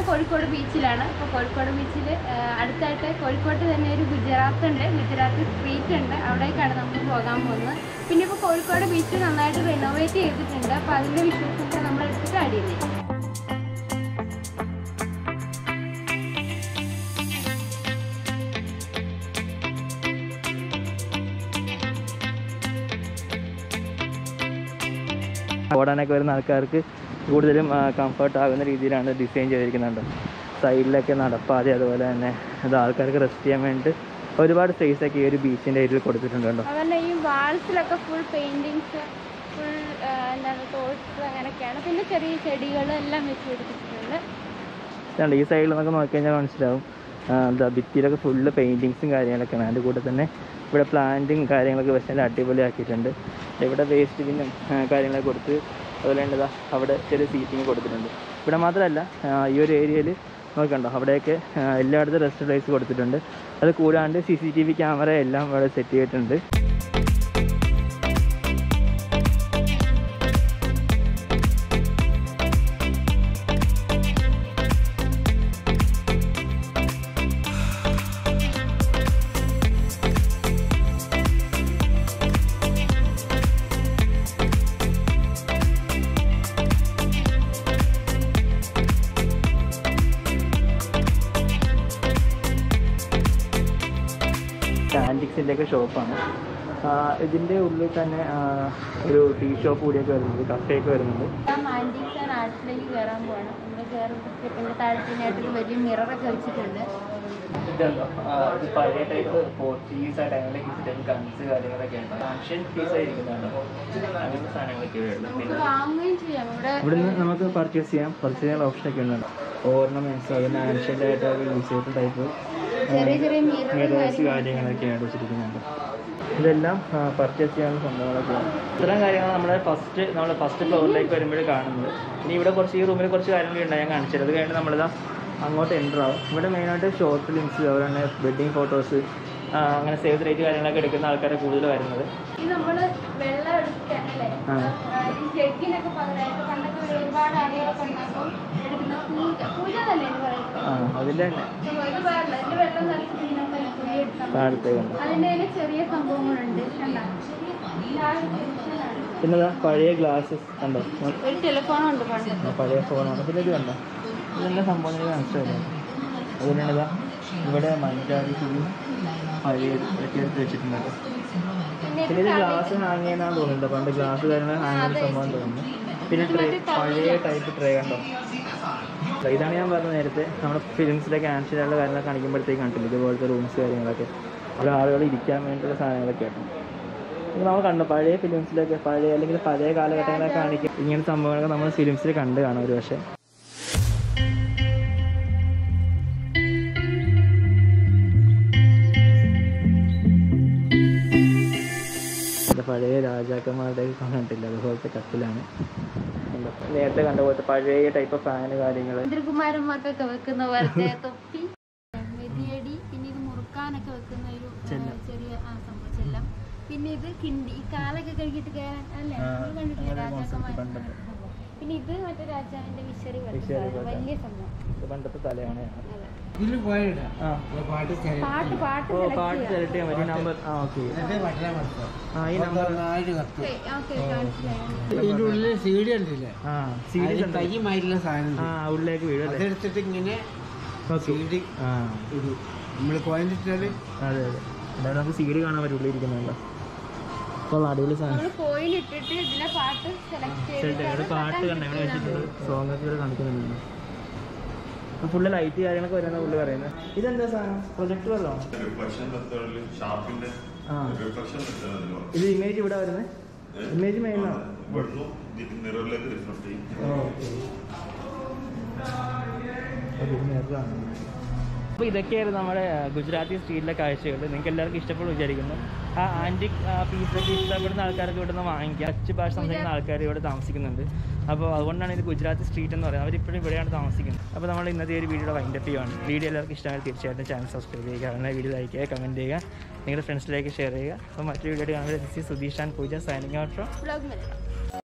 കോഴിക്കോട് ബീച്ചിലാണ് അപ്പോൾ കോഴിക്കോട് ബീച്ചിൽ അടുത്തായിട്ട് കോഴിക്കോട്ട് തന്നെ ഒരു ഗുജറാത്ത് ഉണ്ട് ഗുജറാത്ത് സ്ട്രീറ്റ് ഉണ്ട് അവിടേക്കാണ് നമ്മൾ പോകാൻ പോകുന്നത് പിന്നെ ഇപ്പോൾ കോഴിക്കോട് ബീച്ച് നന്നായിട്ട് റിനോവേറ്റ് ചെയ്തിട്ടുണ്ട് അപ്പോൾ അതിൻ്റെ വിഷ്വൽസൊക്കെ നമ്മൾ എടുത്തിട്ട് ആഡ് ചെയ്യുന്നത് ഓടാനൊക്കെ വരുന്ന ആൾക്കാർക്ക് കൂടുതലും കംഫർട്ട് ആകുന്ന രീതിയിലാണ് ഡിസൈൻ ചെയ്തിരിക്കുന്നുണ്ട് സൈഡിലൊക്കെ നടപ്പാതെ അതുപോലെ തന്നെ ഇത് ആൾക്കാർക്ക് റെസ്റ്റ് ചെയ്യാൻ വേണ്ടി ഒരുപാട് സ്പേസ് ഒക്കെ ഈ ഒരു ബീച്ചിൻ്റെ ഏരിയയിൽ കൊടുത്തിട്ടുണ്ട് കേട്ടോ അതുപോലെ ഈ വാൾസിലൊക്കെ ഫുൾ പെയിൻറ്റിങ്സ് ഫുൾ എന്താണ് തോട്ട്സ് അങ്ങനെയൊക്കെയാണ് പിന്നെ ചെറിയ ചെടികൾ എല്ലാം വെച്ച് പിടിപ്പിച്ചിട്ടുണ്ട് ഇതുണ്ട് ഈ സൈഡിൽ നമുക്ക് നോക്കിക്കഴിഞ്ഞാൽ മനസ്സിലാവും ആ, എന്താ ഭിത്തിയിലൊക്കെ ഫുള്ള് പെയിൻറ്റിങ്സും കാര്യങ്ങളൊക്കെയാണ് അതിൻ്റെ കൂടെ തന്നെ ഇവിടെ പ്ലാന്റും കാര്യങ്ങളൊക്കെ വെച്ച് നല്ല അടിപൊളിയാക്കിയിട്ടുണ്ട് ഇവിടെ വേസ്റ്റ് ബിന്നും കാര്യങ്ങളൊക്കെ കൊടുത്ത് അതുപോലെ തന്നെ ഇതാ അവിടെ ചെറിയ സീറ്റിങ് കൊടുത്തിട്ടുണ്ട് ഇവിടെ മാത്രമല്ല ആ, ഈ ഒരു ഏരിയയിൽ നോക്കണ്ടോ അവിടെയൊക്കെ ആ, എല്ലായിടത്തും റെസ്റ്റ് പ്ലേസ് കൊടുത്തിട്ടുണ്ട് അത് കൂടാണ്ട് C C T V camera എല്ലാം ഇവിടെ സെറ്റ് ചെയ്തിട്ടുണ്ട് ആൻറ്റിക്സിൻ്റെ ഒക്കെ ഷോപ്പാണ് ഇതിൻ്റെ ഉള്ളിൽ തന്നെ ആ, ഒരു ടീ ഷോപ്പ് കൂടിയൊക്കെ വരുന്നുണ്ട് കഫേയൊക്കെ വരുന്നുണ്ട് ആൻറ്റീക്സ് ആൻഡ് ആർട്സിലേക്ക് കയറാൻ പോകണം ഇവിടെ കയറുമ്പോൾ താഴത്തിനായിട്ട് വലിയ മിററൊക്കെ വെച്ചിട്ടുണ്ട് ഇതുണ്ടോ ആ, ഇത് പഴയ ടൈപ്പ് പോർച്ചുഗീസ് ആ ടൈമിലെ ഹിസ്റ്ററി ഗൺസ് കാര്യങ്ങളൊക്കെ ഉണ്ട് ആൻഷ്യൻ പീസ് ആയിരിക്കുന്നുണ്ടോ അങ്ങനത്തെ സാധനങ്ങളൊക്കെ ഇവിടെ ഉള്ളത് നമുക്ക് വാങ്ങുകയും ചെയ്യാം ഇവിടെ ഇവിടുന്ന് നമുക്ക് പർച്ചേസ് ചെയ്യാം പർച്ചേസ് ചെയ്യാനുള്ള ഓപ്ഷനൊക്കെ ഉണ്ട് ഓർണമെന്റ്സ് അതിന് ആൻഷ്യൻ്റ് ആയിട്ട് യൂസ് ചെയ്ത ടൈപ്പ് ചെറിയ ചെറിയ മിറർ മിറേഴ്സ് കാര്യങ്ങളൊക്കെ ആയിട്ട് വെച്ചിരിക്കുന്നുണ്ട് ഇതെല്ലാം പർച്ചേസ് ചെയ്യാനുള്ള സംഭവങ്ങളൊക്കെയാണ് ഇത്തരം കാര്യങ്ങൾ നമ്മുടെ ഫസ്റ്റ് നമ്മൾ ഫസ്റ്റ് ഫ്ലോറിലേക്ക് വരുമ്പോഴേ കാണുന്നത് ഇനി ഇവിടെ കുറച്ച് ഈ റൂമിൽ കുറച്ച് കാര്യങ്ങളുണ്ട് ഞാൻ കാണിച്ചത് അത് കഴിഞ്ഞ് നമ്മളിതാ അങ്ങോട്ട് എൻ്റർ ആവും ഇവിടെ മെയിനായിട്ട് ഷോർട്ട് ഫിലിംസ് അതുപോലെ തന്നെ വെഡ്ഡിങ് ഫോട്ടോസ് അങ്ങനെ സേവ് ദ റേറ്റ് കാര്യങ്ങളൊക്കെ എടുക്കുന്ന ആൾക്കാരെ കൂടുതൽ വരുന്നത് ഇത് നമ്മള് വെള്ളം എടുക്കാനല്ലേ ആ. ഈ ജഗ്ഗിനൊക്കെ പകരമായിട്ട് പണ്ടൊക്കെ ഒരുപാട് ആളുകളൊക്കെ ഉണ്ടാകുമ്പോൾ എടുക്കുന്ന പൂജ പൂജ തന്നെ പറയുന്നത് ആ അതിൻ്റെ തന്നെ ഇത് വേറെ ഇതിന്റെ വെള്ളം നിറച്ചിട്ട് ഇതിനകത്ത് കുഴി എടുത്താൽ മതി. താഴത്തേക്കുണ്ട് അതിന്റെ കയ്യില് ചെറിയ സംഭവങ്ങളുണ്ട് കണ്ടോ? ഇതാണ് ടെൻഷനാണ്. പിന്നെ ദാ പഴയ ഗ്ലാസ്സസ് കണ്ടോ ഒരു ടെലിഫോൺ ഉണ്ട് പണ്ടത്തെ ആ, പഴയ ഫോണാണ് പിന്നെ ഇത് കണ്ടോ ഇതെല്ലാം സംഭവം എനിക്ക് മനസ്സിലായില്ല അതുകൊണ്ടാണ് ഇവിടെ മഞ്ചാടി തുണി പഴയ ഒക്കെ എടുത്ത് വെച്ചിട്ടുണ്ട് കേട്ടോ. പിന്നെ പിന്നെ ഇത് ഗ്ലാസ് ഹാങ് ചെയ്യാനാണ് തോന്നുന്നുണ്ട് പണ്ട് ഗ്ലാസ് കാര്യങ്ങൾ ഹാങ് ചെയ്യുന്ന സംഭവം തോന്നുന്നു പിന്നെ ട്രേ പഴയ ടൈപ്പ് ട്രേ കണ്ടോ അപ്പൊ ഇതാണ് ഞാൻ പറഞ്ഞത് നേരത്തെ നമ്മുടെ ഫിലിംസിലൊക്കെ ആൻഷ്യനുള്ള കാര്യങ്ങളൊക്കെ കാണിക്കുമ്പോഴത്തേക്ക് കണ്ടില്ല ഇതുപോലത്തെ റൂംസ് കാര്യങ്ങളൊക്കെ അവിടെ ആളുകൾ ഇരിക്കാൻ വേണ്ടിയിട്ടുള്ള സാധനങ്ങളൊക്കെ ആയിരുന്നു ഇത് നമ്മൾ കണ്ടു പഴയ ഫിലിംസിലൊക്കെ പഴയ അല്ലെങ്കിൽ പഴയ കാലഘട്ടങ്ങളൊക്കെ കാണിക്കും ഇങ്ങനെ സംഭവങ്ങളൊക്കെ നമ്മൾ ഫിലിംസിൽ കണ്ട് കാണും ഒരു പക്ഷേ ഇത് പഴയ രാജാക്കന്മാരുടെ കണ്ടിട്ടില്ല അതുപോലത്തെ കട്ടിലാണ് കണ്ടോ? നേരത്തെ കണ്ട പോലത്തെ പഴയ ടൈപ്പ് ഫാന് കാര്യങ്ങൾ മന്ത്രികുമാരന്മാർക്കൊക്കെ വെക്കുന്ന പോലത്തെ തൊപ്പി മെതിയടി പിന്നെ ഇത് മുറുക്കാനൊക്കെ വെക്കുന്ന ഒരു ആ, ചെല്ലം. ചെറിയ ആ സംഭവം ചെല്ലം പിന്നെ ഇത് കിണ്ടി ഈ കാലൊക്കെ കഴുകിയിട്ട് കയറാൻ അല്ലേ ആ, നമ്മൾ കണ്ടിട്ടില്ലേ അങ്ങനെ ഒരു concept രാജാക്കന്മാർ പണ്ടത്തെ. പിന്നെ ഇത് മറ്റേ രാജാവിന്റെ വിശറി പോലത്തെ വിശറി സാധനം. പോലത്തെ. വലിയ സംഭവം ഇത് പണ്ടത്തെ തലയാണ് അതെ. ഇതിൽ പോയിടാം ആ പാട്ട് പാട്ട് പാട്ട് ഓ select പാട്ട് ചെയ്യാം. സെലക്ട് ചെയ്യാൻ പറ്റും നമ്പർ ആ ഓക്കെ എന്നിട്ട് പട്ടിനെ മറക്കാം ആ ഈ നമ്പർ പത്തൊന്നായിരം കത്ത് ഓക്കേ, ഓക്കേ, മനസ്സിലായി. ഇതിന്റെ ഉള്ളിൽ സീഡി ഉണ്ടല്ലേ ആ സീരീസ് അതിൽ ഉണ്ട് കയ്യുമായിട്ടുള്ള സാധനം ആ ഉള്ളിലേക്ക് വീഴും അല്ലേ അതെടുത്തിട്ട് ഇങ്ങനെ ഓക്കെ സീഡി ആ ഇടും നമ്മൾ കോയിനിട്ടാല് അതെ അതെ എന്തായാലും നമുക്ക് സീഡി കാണാൻ പറ്റും ഉള്ളിരിക്കുന്നുണ്ടോ അപ്പോൾ അടിപൊളി സാധനം നമ്മള് കോയിൽ ഇട്ടിട്ട് ഇതിലെ പാട്ട് സെലക്ട് ശരി ഇവിടെ പാട്ട് കണ്ട ഇവിടെ വെച്ചിട്ടുണ്ട് സോങ് ഒക്കെ ഇവിടെ കാണിക്കുന്നുണ്ട് ഫുള്ള് ലൈറ്റ് കാര്യങ്ങളൊക്കെ വരുന്ന പുള്ളി പറയുന്നത് ഇതെന്താ സാധനം പ്രൊജക്ട് വല്ലോ റിഫ്ലക്ഷൻ മെത്തേഡിൽ ഷാർപ്പിന്റെ ആ റിഫ്ലക്ഷൻ മെത്തേഡിൽ ഇത് ഇമേജ് ഇവിടെ വരുന്നത് ഇമേജ് മെയിനാണ് ഇവിടുന്ന് മിററിലേക്ക് റിഫ്ലക്ട് ചെയ്യും ഓക്കെ അപ്പോൾ ഇതൊക്കെയായിരുന്നു നമ്മുടെ ആ, ഗുജറാത്തി സ്ട്രീറ്റിലെ കാഴ്ചകൾ നിങ്ങൾക്ക് എല്ലാവർക്കും ഇഷ്ടപ്പെടും വിചാരിക്കുന്നു ആ ആൻറ്റിക് പീസൊക്കെ ഇഷ്ടപ്പെടുന്ന ആൾക്കാർക്ക് ഇവിടെ നിന്ന് വാങ്ങിക്കാം ഡച്ച് ഭാഷ സംസാരിക്കുന്ന ആൾക്കാർ ഇവിടെ താമസിക്കുന്നുണ്ട് അപ്പോൾ അതുകൊണ്ടാണ് ഇത് ഗുജറാത്തി സ്ട്രീറ്റ് എന്ന് പറയുന്നത് അവരിപ്പോഴും ഇവിടെയാണ് താമസിക്കുന്നത് അപ്പോൾ നമ്മൾ ഇന്നത്തെ ഒരു വീഡിയോ വൈൻഡപ്പ് ചെയ്യുകയാണ് വീഡിയോ എല്ലാവർക്കും ഇഷ്ടമായി തീർച്ചയായിട്ടും ചാനൽ സബ്സ്ക്രൈബ് ചെയ്യുക അങ്ങനെ വീഡിയോ ലൈക്ക് ചെയ്യുക കമൻറ്റ് ചെയ്യുക നിങ്ങളുടെ ഫ്രണ്ട്സിലേക്ക് ഷെയർ ചെയ്യുക അപ്പോൾ മറ്റൊരു വീഡിയോ കാണുമ്പോൾ this Sudheesh and Pooja signing out from vlog Malayalam